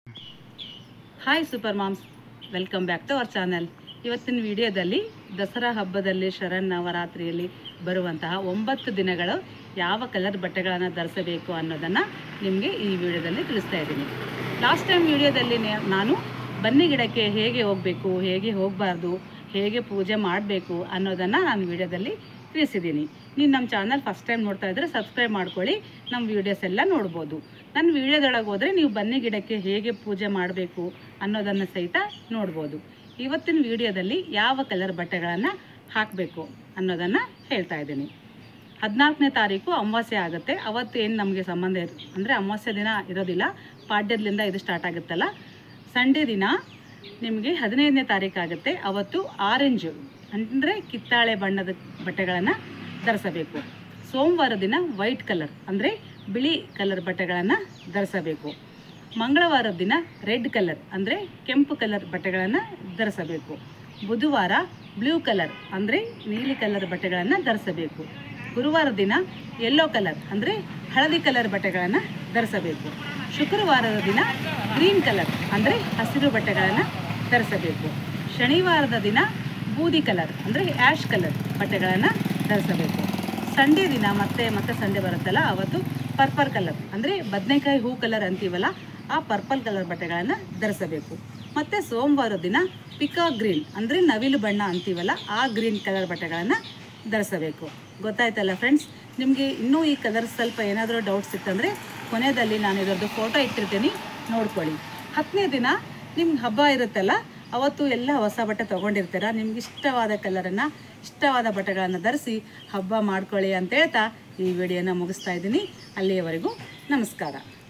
hi super moms welcome back to our channel ಇವತ್ತಿನ ವಿಡಿಯೋದಲ್ಲಿ ದಸರಾ ಹಬ್ಬದಲ್ಲಿ ಶರಣ್ ನವರಾತ್ರಿಯಲ್ಲಿ ಬರುವಂತಹ ಒಂಬತ್ತು ದಿನಗಳು ಯಾವ ಕಲರ್ ಬಟ್ಟೆಗಳನ್ನು ಧರಿಸಬೇಕು ಅನ್ನೋದನ್ನು ನಿಮಗೆ ಈ ವಿಡಿಯೋದಲ್ಲಿ ತಿಳಿಸ್ತಾ ಇದ್ದೀನಿ ಲಾಸ್ಟ್ ಟೈಮ್ ವಿಡಿಯೋದಲ್ಲಿ ನೇ- ನಾನು ಬನ್ನಿ ಗಿಡಕ್ಕೆ ಹೇಗೆ ಹೋಗಬೇಕು ಹೇಗೆ ಹೋಗಬಾರ್ದು ಹೇಗೆ ಪೂಜೆ ಮಾಡಬೇಕು ಅನ್ನೋದನ್ನು ನಾನು ವಿಡಿಯೋದಲ್ಲಿ ತಿಳಿಸಿದ್ದೀನಿ ನೀವು ನಮ್ಮ ಚಾನಲ್ ಫಸ್ಟ್ ಟೈಮ್ ನೋಡ್ತಾ ಇದ್ದರೆ ಸಬ್ಸ್ಕ್ರೈಬ್ ಮಾಡ್ಕೊಳ್ಳಿ ನಮ್ಮ ವೀಡಿಯೋಸ್ ಎಲ್ಲ ನೋಡ್ಬೋದು ನನ್ನ ವಿಡಿಯೋದೊಳಗೆ ಹೋದರೆ ನೀವು ಬನ್ನಿ ಗಿಡಕ್ಕೆ ಹೇಗೆ ಪೂಜೆ ಮಾಡಬೇಕು ಅನ್ನೋದನ್ನು ಸಹಿತ ನೋಡ್ಬೋದು ಇವತ್ತಿನ ವಿಡಿಯೋದಲ್ಲಿ ಯಾವ ಕಲರ್ ಬಟ್ಟೆಗಳನ್ನು ಹಾಕಬೇಕು ಅನ್ನೋದನ್ನು ಹೇಳ್ತಾ ಇದ್ದೀನಿ ಹದಿನಾಲ್ಕನೇ ತಾರೀಕು ಅಮಾವಾಸ್ಯೆ ಆಗುತ್ತೆ ಅವತ್ತು ಏನು ನಮಗೆ ಸಂಬಂಧ ಇರ್ ಅಂದರೆ ಅಮಾವಾಸ್ಯೆ ದಿನ ಇರೋದಿಲ್ಲ ಪಾಡ್ಯದಿಂದ ಇದು ಸ್ಟಾರ್ಟ್ ಆಗುತ್ತಲ್ಲ ಸಂಡೇ ದಿನ ನಿಮಗೆ ಹದಿನೈದನೇ ತಾರೀಕು ಆಗುತ್ತೆ ಅವತ್ತು ಆರೆಂಜು ಅಂದರೆ ಕಿತ್ತಾಳೆ ಬಣ್ಣದ ಬಟ್ಟೆಗಳನ್ನು ಧರಿಸಬೇಕು ಸೋಮವಾರ ದಿನ ವೈಟ್ ಕಲರ್ ಅಂದರೆ ಬಿಳಿ ಕಲರ್ ಬಟ್ಟೆಗಳನ್ನು ಧರಿಸಬೇಕು ಮಂಗಳವಾರ ದಿನ ರೆಡ್ ಕಲರ್ ಅಂದರೆ ಕೆಂಪು ಕಲರ್ ಬಟ್ಟೆಗಳನ್ನು ಧರಿಸಬೇಕು ಬುಧವಾರ ಬ್ಲೂ ಕಲರ್ ಅಂದರೆ ನೀಲಿ ಕಲರ್ ಬಟ್ಟೆಗಳನ್ನು ಧರಿಸಬೇಕು ಗುರುವಾರ ದಿನ ಯೆಲ್ಲೋ ಕಲರ್ ಅಂದರೆ ಹಳದಿ ಕಲರ್ ಬಟ್ಟೆಗಳನ್ನು ಧರಿಸಬೇಕು ಶುಕ್ರವಾರದ ದಿನ ಗ್ರೀನ್ ಕಲರ್ ಅಂದರೆ ಹಸಿರು ಬಟ್ಟೆಗಳನ್ನು ಧರಿಸಬೇಕು ಶನಿವಾರದ ದಿನ ಬೂದಿ ಕಲರ್ ಅಂದರೆ ಆ್ಯಶ್ ಕಲರ್ ಬಟ್ಟೆಗಳನ್ನು ಧರಿಸಬೇಕು ಸಂಡೇ ದಿನ ಮತ್ತೆ ಮತ್ತೆ ಸಂಡೇ ಬರುತ್ತಲ್ಲ ಅವತ್ತು ಪರ್ಪಲ್ ಕಲರ್ ಅಂದರೆ ಬದನೆಕಾಯಿ ಹೂ ಕಲರ್ ಅಂತೀವಲ್ಲ ಆ ಪರ್ಪಲ್ ಕಲರ್ ಬಟ್ಟೆಗಳನ್ನು ಧರಿಸಬೇಕು ಮತ್ತು ಸೋಮವಾರ ದಿನ ಪಿಕಾ ಗ್ರೀನ್ ಅಂದರೆ ನವಿಲು ಬಣ್ಣ ಅಂತೀವಲ್ಲ ಆ ಗ್ರೀನ್ ಕಲರ್ ಬಟ್ಟೆಗಳನ್ನು ಧರಿಸಬೇಕು ಗೊತ್ತಾಯ್ತಲ್ಲ ಫ್ರೆಂಡ್ಸ್ ನಿಮಗೆ ಇನ್ನೂ ಈ ಕಲರ್ ಸ್ವಲ್ಪ ಏನಾದರೂ ಡೌಟ್ಸ್ ಇತ್ತಂದರೆ ಕೊನೆಯಲ್ಲಿ ನಾನು ಇದರದ್ದು ಫೋಟೋ ಇಟ್ಟಿರ್ತೀನಿ ನೋಡ್ಕೊಳ್ಳಿ ಹತ್ತನೇ ದಿನ ನಿಮ್ಗೆ ಹಬ್ಬ ಇರುತ್ತಲ್ಲ ಅವತ್ತು ಎಲ್ಲ ಹೊಸ ಬಟ್ಟೆ ತೊಗೊಂಡಿರ್ತೀರ ನಿಮ್ಗೆ ಇಷ್ಟವಾದ ಕಲರನ್ನು ಇಷ್ಟವಾದ ಬಟ್ಟೆಗಳನ್ನು ಧರಿಸಿ ಹಬ್ಬ ಮಾಡ್ಕೊಳ್ಳಿ ಅಂತ ಹೇಳ್ತಾ ಈ ವಿಡಿಯೋನ ಮುಗಿಸ್ತಾ ಇದ್ದೀನಿ ಅಲ್ಲಿಯವರೆಗೂ ನಮಸ್ಕಾರ